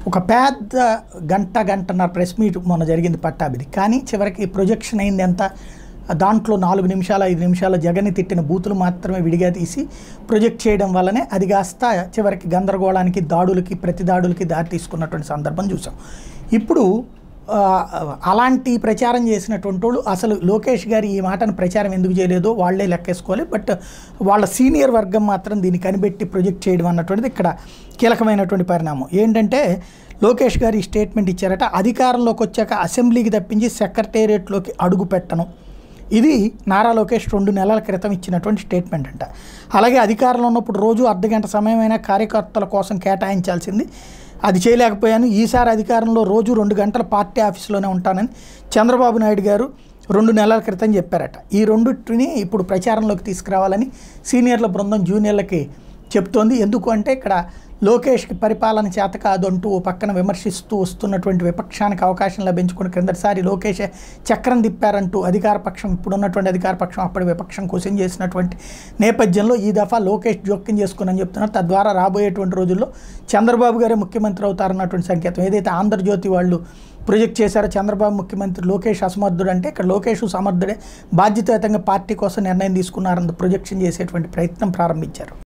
ఒక పెద్ద గంట గంటన్నర ప్రెస్ మీట్ మొన్న జరిగింది పట్టాభిది కానీ చివరికి ప్రొజెక్షన్ అయింది ఎంత దాంట్లో నాలుగు నిమిషాల ఐదు నిమిషాల జగన్ని తిట్టిన బూతులు మాత్రమే విడిగా తీసి ప్రొజెక్ట్ చేయడం వల్లనే అది కాస్త చివరికి గందరగోళానికి దాడులకి ప్రతి దాడులకి దారి తీసుకున్నటువంటి సందర్భం చూసాం ఇప్పుడు ఆ, అలాంటి ప్రచారం చేసినటువంటి వాళ్ళు అసలు లోకేష్ గారు ఈ మాటను ప్రచారం ఎందుకు చేయలేదో వాళ్ళే లెక్కేసుకోవాలి బట్ వాళ్ళ సీనియర్ వర్గం మాత్రం దీన్ని కనిపెట్టి ప్రొజెక్ట్ చేయడం అన్నటువంటిది ఇక్కడ కీలకమైనటువంటి పరిణామం ఏంటంటే లోకేష్ గారు ఈ స్టేట్మెంట్ ఇచ్చారట అధికారంలోకి వచ్చాక అసెంబ్లీకి తప్పించి సెక్రటేరియట్లోకి అడుగు పెట్టను ఇది నారా లోకేష్ రెండు నెలల క్రితం ఇచ్చినటువంటి స్టేట్మెంట్ అంట అలాగే అధికారంలో ఉన్నప్పుడు రోజు అర్ధ గంట సమయమైనా కార్యకర్తల కోసం కేటాయించాల్సింది అది చేయలేకపోయాను ఈసారి అధికారంలో రోజు రెండు గంటల పార్టీ ఆఫీసులోనే ఉంటానని చంద్రబాబు నాయుడు గారు రెండు నెలల క్రితం చెప్పారట ఈ రెండింటిని ఇప్పుడు ప్రచారంలోకి తీసుకురావాలని సీనియర్ల బృందం జూనియర్లకి చెప్తోంది ఎందుకు అంటే ఇక్కడ లోకేష్కి పరిపాలన చేత కాదు అంటూ ఓ పక్కన విమర్శిస్తూ వస్తున్నటువంటి విపక్షానికి అవకాశం లభించుకుని క్రిందటిసారి లోకేష్ చక్రం తిప్పారంటూ అధికార పక్షం ఇప్పుడున్నటువంటి అధికార పక్షం అప్పటి విపక్షం క్వశ్చన్ చేసినటువంటి నేపథ్యంలో ఈ దఫా లోకేష్ జోక్యం చేసుకుని చెప్తున్నారు తద్వారా రాబోయేటువంటి రోజుల్లో చంద్రబాబు గారే ముఖ్యమంత్రి అవుతారన్నటువంటి సంకేతం ఏదైతే ఆంధ్రజ్యోతి వాళ్ళు ప్రొజెక్ట్ చేశారో చంద్రబాబు ముఖ్యమంత్రి లోకేష్ అసమర్థుడు అంటే ఇక్కడ లోకేష్ సమర్థుడే బాధ్యతాయుతంగా పార్టీ కోసం నిర్ణయం తీసుకున్నారన్న ప్రొజెక్షన్ చేసేటువంటి ప్రయత్నం ప్రారంభించారు